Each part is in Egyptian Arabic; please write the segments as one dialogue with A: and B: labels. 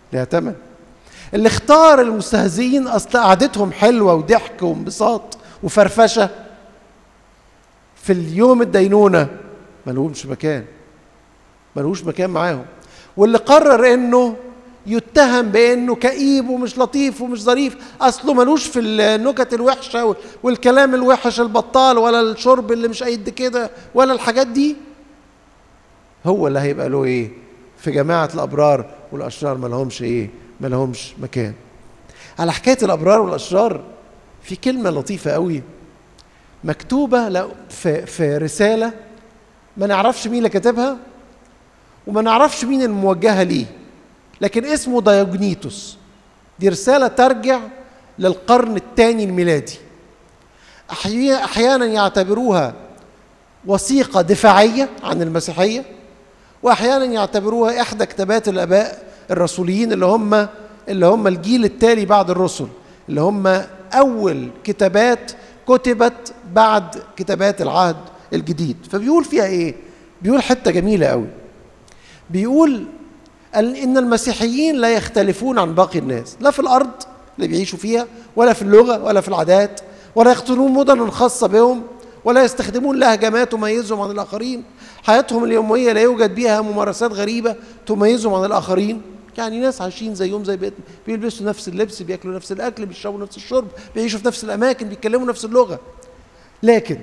A: ليها ثمن اللي اختار المستهزئين اصل قعدتهم حلوه وضحك وانبساط وفرفشه في اليوم الدينونه ملهمش مكان ملهوش مكان معاهم واللي قرر انه يتهم بانه كئيب ومش لطيف ومش ظريف اصله ملوش في النكت الوحشه والكلام الوحش البطال ولا الشرب اللي مش قد كده ولا الحاجات دي هو اللي هيبقى له ايه في جماعه الابرار والاشرار ما لهمش ايه ما لهمش مكان على حكايه الابرار والاشرار في كلمه لطيفه قوي مكتوبه في في رساله ما نعرفش مين اللي كاتبها وما نعرفش مين الموجهه ليه لكن اسمه دايوجنيتوس دي رسالة ترجع للقرن الثاني الميلادي أحيانا يعتبروها وثيقة دفاعية عن المسيحية وأحيانا يعتبروها إحدى كتابات الآباء الرسوليين اللي هم اللي هم الجيل التالي بعد الرسل اللي هم أول كتابات كتبت بعد كتابات العهد الجديد فبيقول فيها إيه؟ بيقول حتة جميلة قوي بيقول ان المسيحيين لا يختلفون عن باقي الناس لا في الارض اللي بيعيشوا فيها ولا في اللغه ولا في العادات ولا يقتلون مدن خاصه بهم ولا يستخدمون لهجة ما تميزهم عن الاخرين حياتهم اليوميه لا يوجد بها ممارسات غريبه تميزهم عن الاخرين يعني ناس عايشين زيهم زي بيتنا بيلبسوا نفس اللبس بياكلوا نفس الاكل بيشربوا نفس الشرب بيعيشوا في نفس الاماكن بيتكلموا نفس اللغه لكن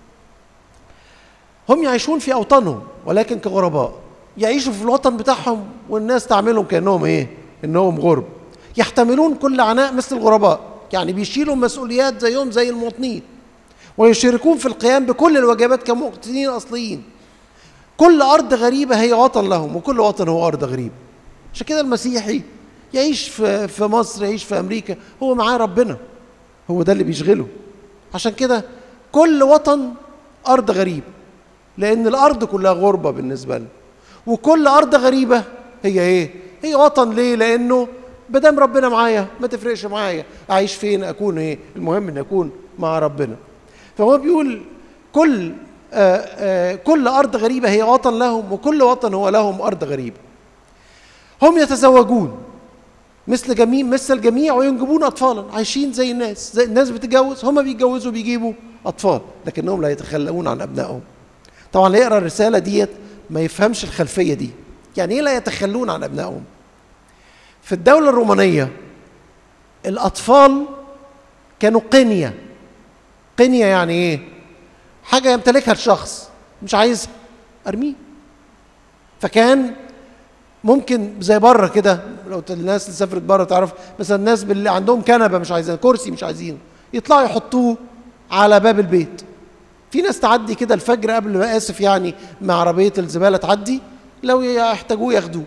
A: هم يعيشون في اوطانهم ولكن كغرباء يعيشوا في الوطن بتاعهم والناس تعملهم كانهم ايه؟ انهم غرب. يحتملون كل عناء مثل الغرباء، يعني بيشيلوا مسؤوليات زيهم زي المواطنين. ويشاركون في القيام بكل الواجبات كمواطنين اصليين. كل ارض غريبه هي وطن لهم وكل وطن هو ارض غريبه. عشان كده المسيحي يعيش في في مصر يعيش في امريكا هو معاه ربنا. هو ده اللي بيشغله. عشان كده كل وطن ارض غريبه. لان الارض كلها غربه بالنسبه لنا. وكل ارض غريبه هي ايه هي وطن ليه لانه بدام ربنا معايا ما تفرقش معايا اعيش فين اكون ايه المهم ان اكون مع ربنا فهو بيقول كل آآ آآ كل ارض غريبه هي وطن لهم وكل وطن هو لهم ارض غريبه هم يتزوجون مثل جميع مثل الجميع وينجبون اطفالا عايشين زي الناس زي الناس بتتجوز هم بيتجوزوا بيجيبوا اطفال لكنهم لا يتخلون عن ابنائهم طبعا اللي يقرا الرساله ديت ما يفهمش الخلفيه دي يعني ايه لا يتخلون عن ابنائهم في الدوله الرومانيه الاطفال كانوا قنيه قنيه يعني ايه حاجه يمتلكها الشخص مش عايزها ارميه فكان ممكن زي بره كده لو الناس اللي سافرت بره تعرف مثلا الناس اللي عندهم كنبه مش عايزين كرسي مش عايزينه يطلعوا يحطوه على باب البيت في ناس تعدي كده الفجر قبل ما اسف يعني مع عربيه الزباله تعدي لو يحتاجوه ياخدوه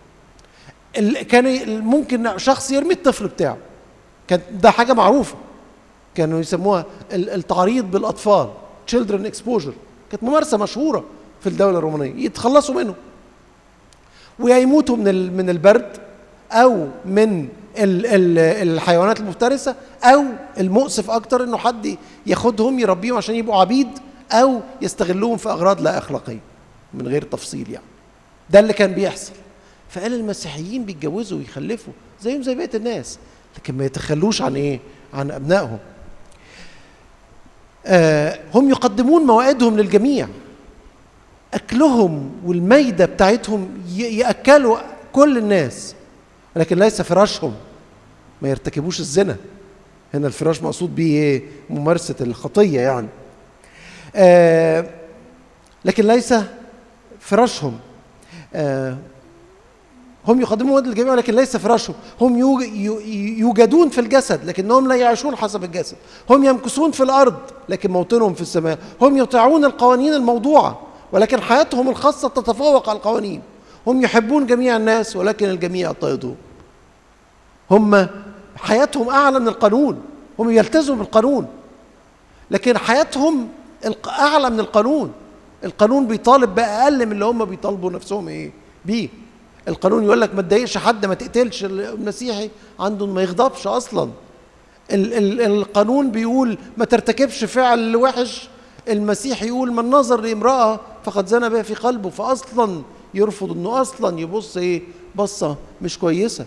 A: كان ممكن شخص يرمي الطفل بتاعه كان ده حاجه معروفه كانوا يسموها التعريض بالاطفال children exposure كانت ممارسه مشهوره في الدوله الرومانيه يتخلصوا منه ويا يموتوا من من البرد او من ال ال الحيوانات المفترسه او المؤسف اكتر انه حد ياخدهم يربيهم عشان يبقوا عبيد او يستغلوهم في اغراض لا اخلاقيه من غير تفصيل يعني ده اللي كان بيحصل فقال المسيحيين بيتجوزوا ويخلفوا زيهم زي بقيه الناس لكن ما يتخلوش عن ايه عن ابنائهم آه هم يقدمون موائدهم للجميع اكلهم والميده بتاعتهم ياكلوا كل الناس لكن ليس فراشهم ما يرتكبوش الزنا هنا الفراش مقصود به ايه ممارسه الخطيه يعني آه لكن ليس فراشهم آه هم يقدمون مواد للجميع لكن ليس فراشهم هم يوجدون في الجسد لكنهم لا يعيشون حسب الجسد هم يمكثون في الارض لكن موطنهم في السماء هم يطيعون القوانين الموضوعه ولكن حياتهم الخاصه تتفوق على القوانين هم يحبون جميع الناس ولكن الجميع يضطهدون هم حياتهم اعلى من القانون هم يلتزموا بالقانون لكن حياتهم اعلى من القانون القانون بيطالب باقل من اللي هم بيطالبوا نفسهم ايه بيه القانون يقول لك ما تضايقش حد ما تقتلش المسيحي عنده ما يغضبش اصلا ال ال القانون بيقول ما ترتكبش فعل وحش المسيح يقول من نظر لامراه فقد زنى بها في قلبه فاصلا يرفض انه اصلا يبص ايه بصه مش كويسه